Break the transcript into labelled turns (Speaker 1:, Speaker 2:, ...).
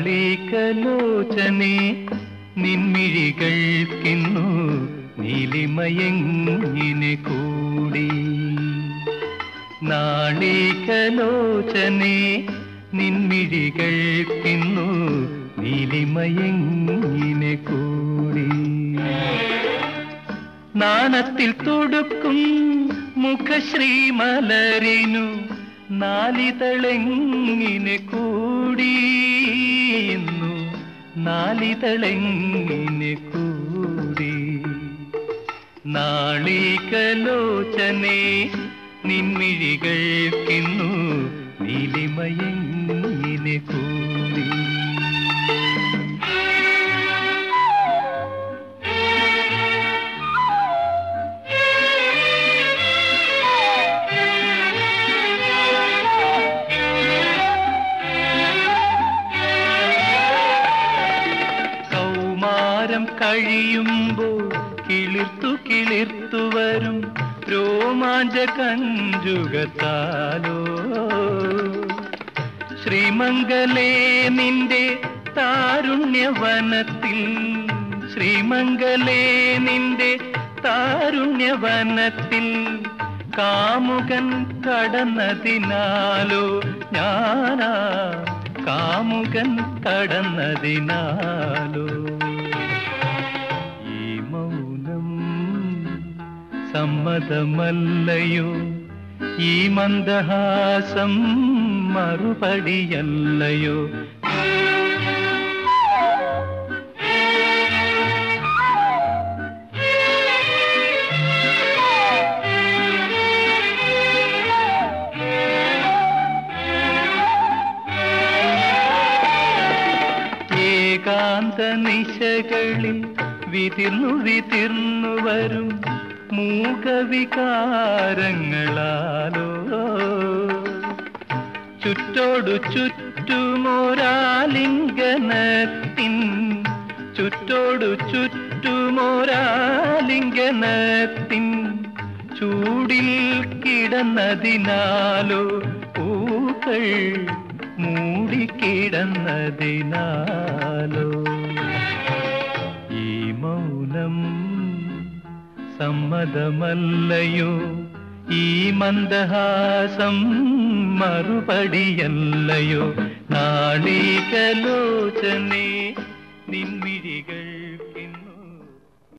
Speaker 1: നാളികലോചനെ നിൻമിഴികൾക്കിന്നു നീലിമയെങ്ങിനെ കൂടി നാളികലോചനെ നിൻമിഴികൾക്കിന്നു നീലിമയെങ്ങിനെ കൂടി നാണത്തിൽ തൊടുക്കും മുഖശ്രീമലരിനു നാലിതളെങ്ങിനെ കൂടിയുന്നു നാലിതളെങ്ങിനെ കൂടി നാളികലോചനെ നിൻമിഴികൾക്കിന്നു നീലിമയെങ്ങിനെ കൂടി കൗമാരം കഴിയുമ്പോൾ കിളിർത്തു കിളിർത്തു വരും രോമാഞ്ച കഞ്ചുകത്താലോ ശ്രീമംഗലേ നിന്റെ താരുണ്യവനത്തിൽ ശ്രീമംഗലേ നിന്റെ താരുണ്യവനത്തിൽ കാമുകൻ കടന്നതിനാലോ ഞാനാ കാമുകൻ കടന്നതിനാലോ ഈ മൗനം സമ്മതമല്ലയോ ഈ മന്ദഹാസം മറുപടിയല്ലയോ ഏകാന്ത നിശകളിൽ വിതിർന്നു വിതിർന്നു വരും മൂകവികാരങ്ങളാലോ ചുറ്റോടു ചുറ്റുമോരാലിംഗനത്തിൻ ചുറ്റോടു ചുറ്റുമോരാലിംഗനത്തിൻ ചൂടിൽ കിടന്നതിനാലോ പൂക്കൾ മൂടിക്കിടന്നതിനാലോ ഈ മൗനം സമ്മതമല്ലയോ ഈ മന്ദഹാസം മറുപടിയല്ലയോ നാളികലോചനേ